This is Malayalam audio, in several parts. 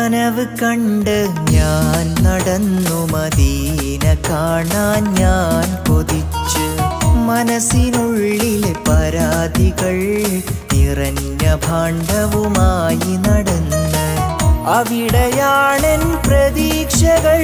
കനവ് കണ്ട് ഞാൻ നടന്നു മദീന കാണാൻ ഞാൻ കൊതിച്ച് മനസ്സിനുള്ളിലെ പരാതികൾ നിറഞ്ഞ ഭാണ്ഡവുമായി നടന്ന് അവിടെയാണെൻ പ്രതീക്ഷകൾ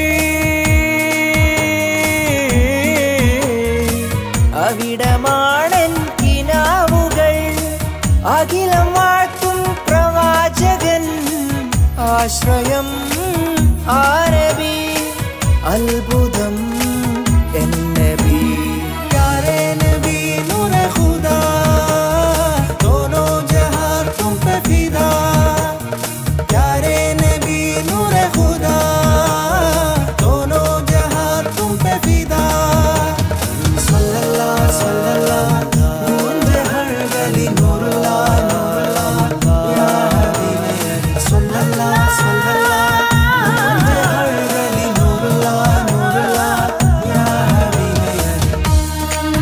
അവിടമാണെൻ കിനാവുകൾ അഖിലം വാഴ്ത്തും പ്രവാചകൻ ആശ്രയം ആരബി അത്ഭുതം എന്നബി प्यारे नबी नूर खुदा दोनों जहां तुम पे फिदा प्यारे नबी नूर खुदा दोनों जहां तुम पे फिदा सल्लल्लाह सल्लल्लाह गूंज हर गली नूरुल्लाह नूरुल्लाह या हबीबे अली सल्लल्लाह सल्लल्लाह गूंज हर गली नूरुल्लाह नूरुल्लाह या हबीबे अली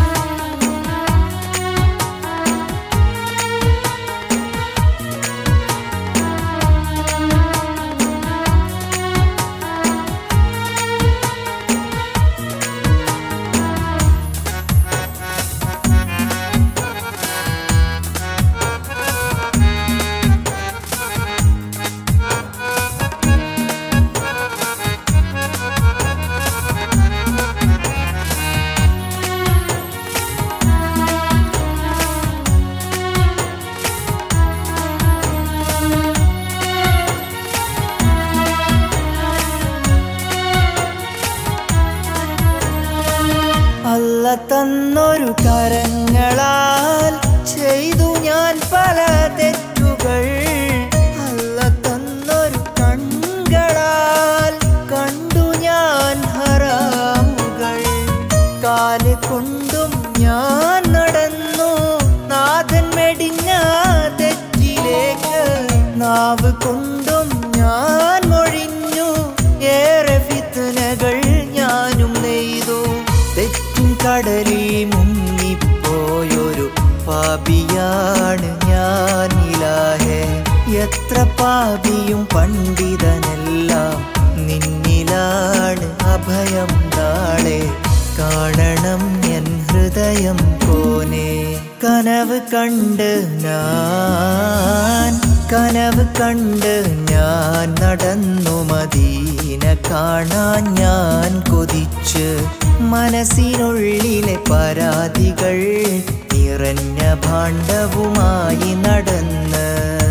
അല്ല തന്നൊരു കരങ്ങളാൽ ചെയ്തു ഞാൻ പല തെറ്റുകൾ അല്ല തന്നൊരു കൺകളാൽ കണ്ടു ഞാൻ ഹറാമുകൾ കാല് കൊണ്ടും ഞാൻ നടന്നു നാഥൻ മെടിഞ്ഞ തെറ്റിലേക്ക് നാവ് കൊണ്ടും ഞാൻ മൊഴിഞ്ഞു ഏറെ ഫിത്തനകൾ ഞാനും നെയ്തു തെറ്റും കടലിൽ മുങ്ങിപ്പോയൊരു പാപിയാണ് ഞാൻ ഇലാഹെ എത്ര പാപിയും പണ്ഡിതനെല്ലാം നിന്നിലാണ് അഭയം നാളെ കാണണം എൻ ഹൃദയം പോനെ കനവ് കണ്ട് ഞാൻ കനവ് കണ്ട് ഞാൻ നടന്നു മദീന കാണാൻ ഞാൻ കൊതിച്ച് മനസ്സിനുള്ളിലെ പരാതികൾ നിറഞ്ഞ ഭാണ്ഡവുമായി നടന്ന്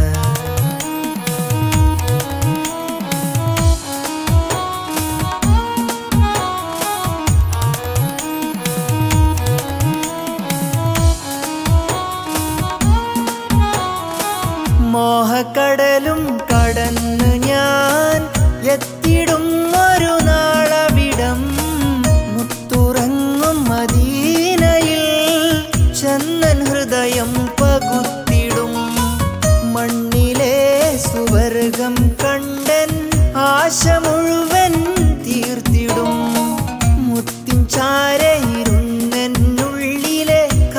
മോഹക്കടലും കടന്ന് ഞാൻ എത്തിടും ഒരു നാളവിടം മുത്തുറങ്ങും മദീനയിൽ ചന്ദൻ ഹൃദയം പകുത്തിടും മണ്ണിലെ സുവർഗം കണ്ടൻ ആശ മുഴുവൻ തീർത്തിടും മുത്തിൻ ചാരയിരുന്നെന്നുള്ളിലെ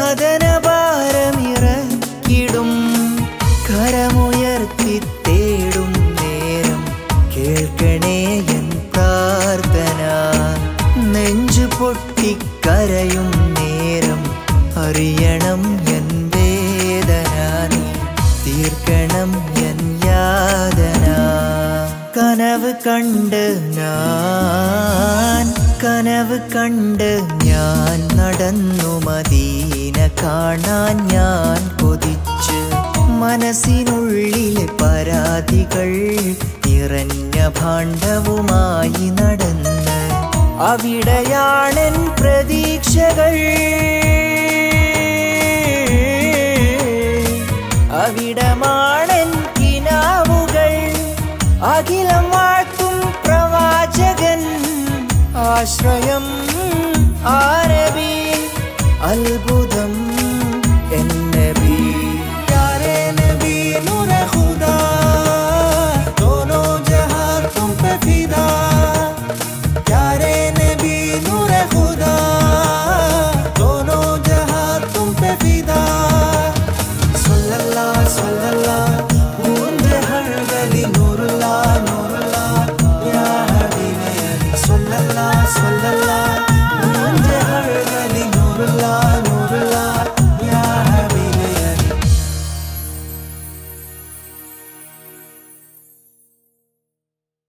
കഥനഭാരമിറക്കിടും കരമുയർത്തി തേടും നേരം കേൾക്കണേ എൻ പ്രാർത്ഥന നെഞ്ചു പൊട്ടിക്കരയും നേരം അറിയണം എൻ വേദന നീ തീർക്കണം എൻ യാതന കനവ് കണ്ട് ഞാൻ കനവ് കണ്ട് ഞാൻ നടന്നു മദീന കാണാൻ ഞാൻ കൊതിച്ച് മനസ്സിനുള്ളിലെ പരാതികൾ നിറഞ്ഞ ഭാണ്ഡവുമായി നടന്ന് അവിടെയാണെൻ പ്രതീക്ഷകൾ അവിടമാണെൻ കിനാവുകൾ അഖിലം വാഴ്ത്തും പ്രവാചകൻ ആശ്രയം ആരബി അത്ഭുതം എന്നബി प्यारे नबी नूर खुदा दोनों जहां तुम पे फिदा प्यारे नबी नूर खुदा दोनों जहां तुम पे फिदा सल्लल्लाह सल्लल्लाह